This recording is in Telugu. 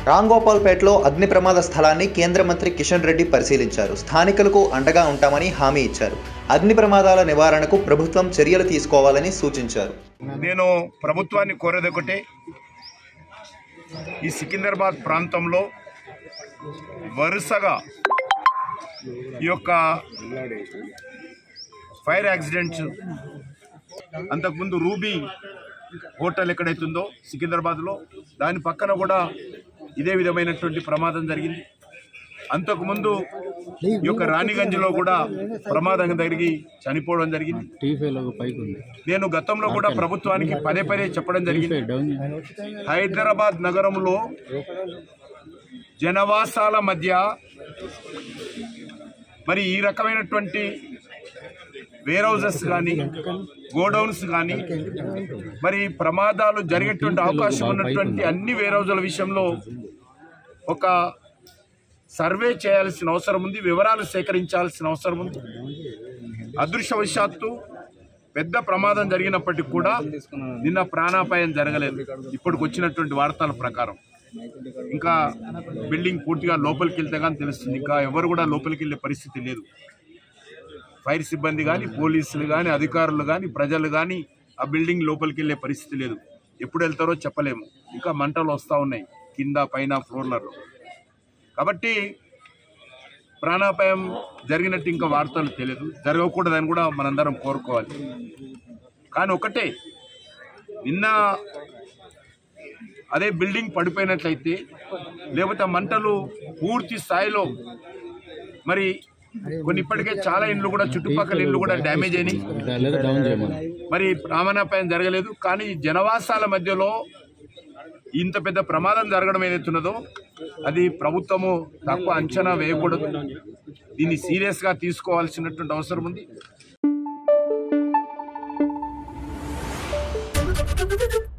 రాంగోపాల్పేటలో అగ్ని ప్రమాద స్థలాన్ని కేంద్ర మంత్రి కిషన్ రెడ్డి పరిశీలించారు స్థానికులకు అండగా ఉంటామని హామీ ఇచ్చారు అగ్ని ప్రమాదాల నివారణకు ప్రభుత్వం చర్యలు తీసుకోవాలని సూచించారు నేను ప్రభుత్వాన్ని కోరేది ఒకటే ఈ సికింద్రాబాద్ ప్రాంతంలో వరుసగా ఈ యొక్క ఫైర్ యాక్సిడెంట్స్ అంతకుముందు రూబీ హోటల్ ఎక్కడైతుందో సికింద్రాబాద్లో దాని పక్కన కూడా ఇదే విధమైనటువంటి ప్రమాదం జరిగింది అంతకుముందు ఈ యొక్క రాణిగంజ్లో కూడా ప్రమాదం జరిగి చనిపోవడం జరిగింది టీఫైలో ఒక పైకి ఉంది నేను గతంలో కూడా ప్రభుత్వానికి పదే పదే చెప్పడం జరిగింది డౌన్ హైదరాబాద్ నగరంలో జనవాసాల మధ్య మరి ఈ రకమైనటువంటి వేర్ హౌసెస్ కానీ గోడౌన్స్ కానీ మరి ప్రమాదాలు జరిగేటువంటి అవకాశం ఉన్నటువంటి అన్ని వేర్ హౌజుల విషయంలో ఒక సర్వే చేయాల్సిన అవసరం ఉంది వివరాలు సేకరించాల్సిన అవసరం ఉంది అదృష్టవశాత్తు పెద్ద ప్రమాదం జరిగినప్పటికీ కూడా నిన్న ప్రాణాపాయం జరగలేదు ఇప్పటికి వచ్చినటువంటి వార్తల ప్రకారం ఇంకా బిల్డింగ్ పూర్తిగా లోపలికి వెళ్తే కానీ తెలుస్తుంది ఇంకా ఎవరు కూడా లోపలికి వెళ్ళే పరిస్థితి లేదు ఫైర్ సిబ్బంది కానీ పోలీసులు కానీ అధికారులు కానీ ప్రజలు కానీ ఆ బిల్డింగ్ లోపలికి వెళ్ళే పరిస్థితి లేదు ఎప్పుడు వెళ్తారో చెప్పలేము ఇంకా మంటలు వస్తూ ఉన్నాయి కింద పైన ఫ్లోర్లలో కాబట్టి ప్రాణాపాయం జరిగినట్టు ఇంకా వార్తలు తెలియదు జరగకూడదని కూడా మనందరం కోరుకోవాలి కానీ ఒకటే నిన్న అదే బిల్డింగ్ పడిపోయినట్లయితే లేకపోతే ఆ మంటలు పూర్తి స్థాయిలో మరి కొన్ని ఇప్పటికే చాలా ఇండ్లు కూడా చుట్టుపక్కల ఇండ్లు కూడా డ్యామేజ్ అయినాయి లేదా డౌన్ చేయమని మరి ప్రాణాపాయం జరగలేదు కానీ జనవాసాల మధ్యలో ఇంత పెద్ద ప్రమాదం జరగడం ఏదైతున్నదో అది ప్రభుత్వము తక్కువ అంచనా వేయకూడదు దీన్ని సీరియస్గా తీసుకోవాల్సినటువంటి అవసరం ఉంది